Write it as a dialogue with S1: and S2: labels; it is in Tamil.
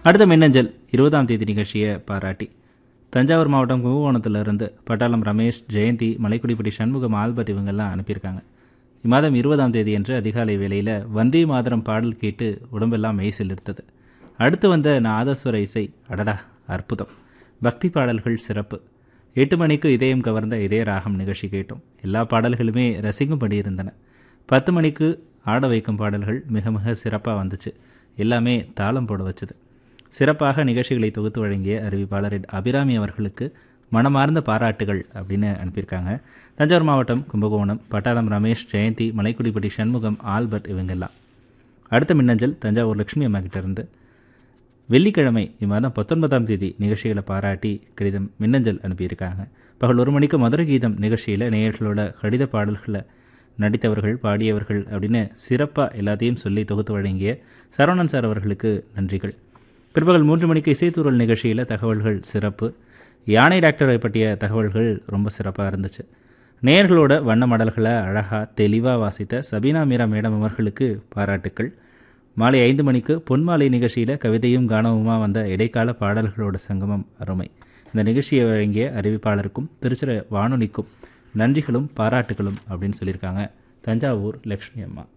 S1: அடுத்த மின்னஞ்சல் இருபதாம் தேதி நிகழ்ச்சியை பாராட்டி தஞ்சாவூர் மாவட்டம் கும்பகோணத்திலிருந்து பட்டாளம் ரமேஷ் ஜெயந்தி மலைக்குடிப்பட்டி சண்முகம் ஆல்பர்ட் இவங்கெல்லாம் அனுப்பியிருக்காங்க இம்மாதம் இருபதாம் தேதி அன்று அதிகாலை வேளையில் வந்தே மாதரம் பாடல் கேட்டு உடம்பெல்லாம் மெய்சில் இருந்தது அடுத்து வந்த நாதஸ்வர இசை அடடா அற்புதம் பக்தி பாடல்கள் சிறப்பு எட்டு மணிக்கு இதயம் கவர்ந்த இதய ராகம் நிகழ்ச்சி கேட்டோம் எல்லா பாடல்களுமே ரசிக்கும்படி இருந்தன பத்து மணிக்கு ஆட வைக்கும் பாடல்கள் மிக மிக சிறப்பாக வந்துச்சு எல்லாமே தாளம் போட வச்சது சிறப்பாக நிகழ்ச்சிகளை தொகுத்து வழங்கிய அறிவிப்பாளர் அபிராமி அவர்களுக்கு மனமார்ந்த பாராட்டுகள் அப்படின்னு அனுப்பியிருக்காங்க தஞ்சாவூர் மாவட்டம் கும்பகோணம் பட்டாளம் ரமேஷ் ஜெயந்தி மலைக்குடிப்பட்டி சண்முகம் ஆல்பர்ட் இவங்கெல்லாம் அடுத்த மின்னஞ்சல் தஞ்சாவூர் லட்சுமி அம்மா கிட்ட இருந்து வெள்ளிக்கிழமை இம்மாதம் பத்தொன்பதாம் தேதி நிகழ்ச்சிகளை பாராட்டி கடிதம் மின்னஞ்சல் அனுப்பியிருக்காங்க பகல் ஒரு மணிக்கு மதுரை கீதம் நிகழ்ச்சியில் நேயர்களோட கடித பாடல்களை நடித்தவர்கள் பாடியவர்கள் அப்படின்னு சிறப்பாக எல்லாத்தையும் சொல்லி தொகுத்து வழங்கிய சரவணன் சார் அவர்களுக்கு நன்றிகள் பிற்பகல் மூன்று மணிக்கு இசைத்தூரல் நிகழ்ச்சியில் தகவல்கள் சிறப்பு யானை டாக்டரை பற்றிய தகவல்கள் ரொம்ப சிறப்பாக இருந்துச்சு நேயர்களோட வண்ண மடல்களை அழகாக தெளிவாக வாசித்த சபீனா மீரா மேடம் அவர்களுக்கு பாராட்டுக்கள் மாலை ஐந்து மணிக்கு பொன்மாலை நிகழ்ச்சியில் கவிதையும் கானவுமா வந்த இடைக்கால பாடல்களோட சங்கமம் அருமை இந்த நிகழ்ச்சியை வழங்கிய அறிவிப்பாளருக்கும் திருச்சிர வானொலிக்கும் நன்றிகளும் பாராட்டுகளும் அப்படின்னு சொல்லியிருக்காங்க தஞ்சாவூர் லக்ஷ்மி அம்மா